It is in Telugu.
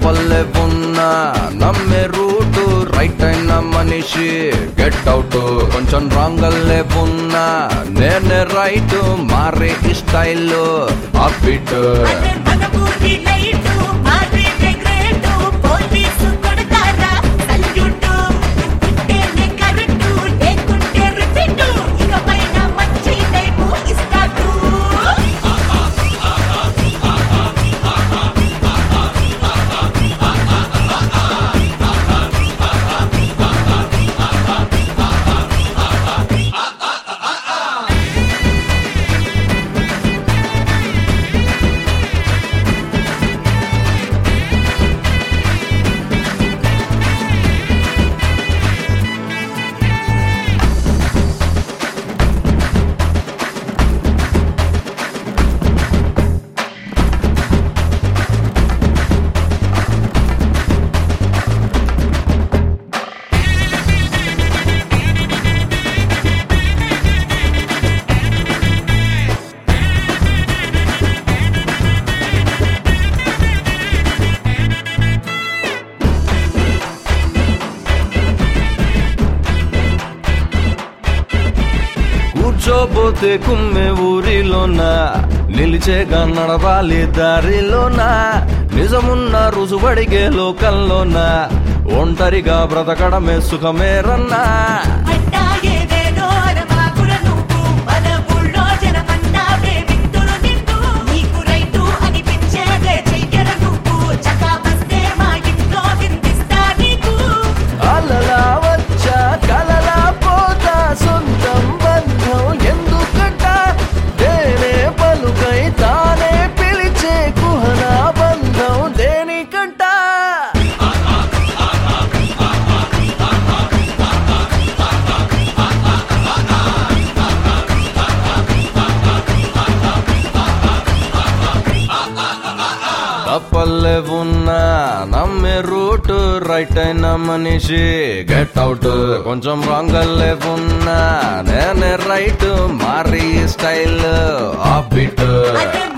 తప్పల్లే ఉన్నా నమ్మే రూటు రైట్ అయిన మనిషి గెట్ అవుట్ కొంచెం రాంగ్ అల్లే ఉన్నా నేనే రైట్ మారే స్టైల్ అప్పిట్ అదే మనమూరి లైటు మారేదే గ్రేటు పోలీసు కొడతారా సల్యూటు ఉంటేనే కరెక్టు లేకుంటే రిపీటు ఇక పైన మంచి టైపు ఇస్తాడు కూర్చోబోతే కుమ్మె ఊరిలోన నిలిచేగా నడవాలి దారిలోన నిజమున్న రుజువడిగే లోకంలోన ఒంటరిగా బ్రతకడమే సుఖమేరన్నా అట్టాగేదేదో అరమాకుల నువ్వు మన ఊళ్ళో జనమన్నావే వింటురు నిన్ను నీకు రైటు అనిపించేదే చెయ్యర నువ్వు చకా వస్తే మా ఇంట్లో విందిస్తా నీకు అలలా వచ్చా కలలా పోతా సొంతం బంధం ఎందుకంట దేనే పలుకై తానే పిలిచే కుహనా బంధం దేనికంట తప్పల్లే ఉన్నా నమ్మే రూట్ రైట్ అయిన మనిషి గెట్ అవుట్ కొంచెం రాంగ్ అల్లే ఉన్నా నేనే రైట్ మారి స్టైల్ ఆఫ్ బిట్ అదే